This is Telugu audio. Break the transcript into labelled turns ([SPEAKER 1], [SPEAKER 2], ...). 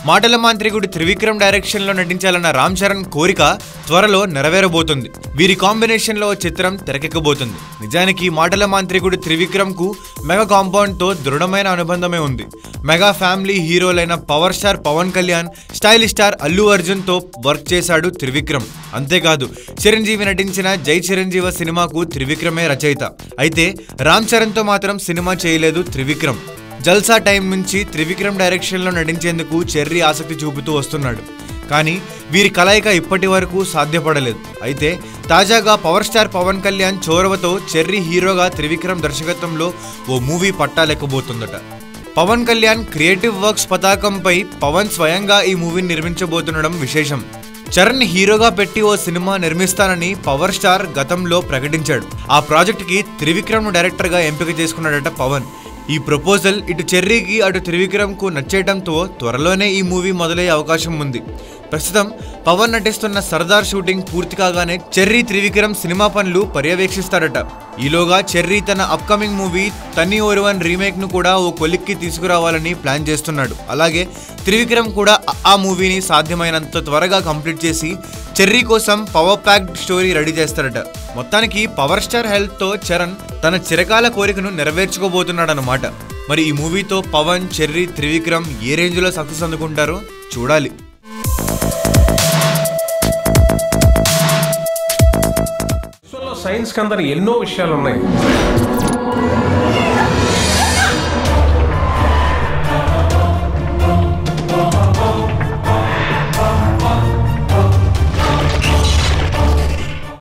[SPEAKER 1] మాటల మాంత్రికుడు త్రివిక్రమ్ డైరెక్షన్ లో నటించాలన్న రామ్ చరణ్ కోరిక త్వరలో నెరవేరబోతుంది వీరి కాంబినేషన్ లో ఓ చిత్రం తెరకెక్కబోతుంది నిజానికి మాటల మాంత్రికుడు త్రివిక్రమ్ కు మెగా కాంపౌండ్ తో దృఢమైన అనుబంధమే ఉంది మెగా ఫ్యామిలీ హీరోలైన power star Pawan Kalyan stylish star Allu Arjun తో వర్క్ చేశాడు త్రివిక్రమ్ అంతేకాదు చిరంజీవి నటించిన జై చిరంజీవ సినిమాకు త్రివిక్రమే రచయిత అయితే రామ్ చరణ్ తో మాత్రం సినిమా చేయలేదు త్రివిక్రమ్ జల్సా టైం నుంచి త్రివిక్రమ్ డైరెక్షన్లో నటించేందుకు చెర్రీ ఆసక్తి చూపుతూ వస్తున్నాడు కానీ వీరి కలయిక ఇప్పటి వరకు సాధ్యపడలేదు అయితే తాజాగా పవర్ స్టార్ పవన్ కళ్యాణ్ చోరవతో చెర్రీ హీరోగా త్రివిక్రమ్ దర్శకత్వంలో ఓ మూవీ పట్టాలెక్కబోతుందట పవన్ కళ్యాణ్ క్రియేటివ్ వర్క్స్ పతాకంపై పవన్ స్వయంగా ఈ మూవీని నిర్మించబోతుండడం విశేషం చరణ్ హీరోగా పెట్టి ఓ సినిమా నిర్మిస్తానని పవర్ స్టార్ గతంలో ప్రకటించాడు ఆ ప్రాజెక్ట్కి త్రివిక్రమ్ను డైరెక్టర్గా ఎంపిక చేసుకున్నాడట పవన్ ఈ ప్రపోజల్ ఇటు చెర్రీకి అటు త్రివిక్రమ్కు నచ్చేయడంతో త్వరలోనే ఈ మూవీ మొదలయ్యే అవకాశం ఉంది ప్రస్తుతం పవన్ నటిస్తున్న సర్దార్ షూటింగ్ పూర్తి కాగానే చెర్రీ త్రివిక్రమ్ సినిమా పనులు పర్యవేక్షిస్తారట ఈలోగా చెర్రీ తన అప్కమింగ్ మూవీ తన్ని ఓరువన్ రీమేక్ ను కూడా ఓ కొలిక్కి తీసుకురావాలని ప్లాన్ చేస్తున్నాడు అలాగే త్రివిక్రమ్ కూడా ఆ- ఆ మూవీని సాధ్యమైనంత త్వరగా కంప్లీట్ చేసి చెర్రీ కోసం పవర్ ప్యాక్డ్ స్టోరీ రెడీ చేస్తారట మొత్తానికి పవర్ స్టార్ హెల్త్ తో చరణ్ తన చిరకాల కోరికను నెరవేర్చుకోబోతున్నాడనమాట మరి ఈ మూవీతో పవన్ చెర్రీ త్రివిక్రమ్ ఏ రేంజ్లో సక్సెస్ అందుకుంటారో చూడాలి
[SPEAKER 2] విశ్వంలో సైన్స్ కి అందరు ఎన్నో విషయాలు ఉన్నాయి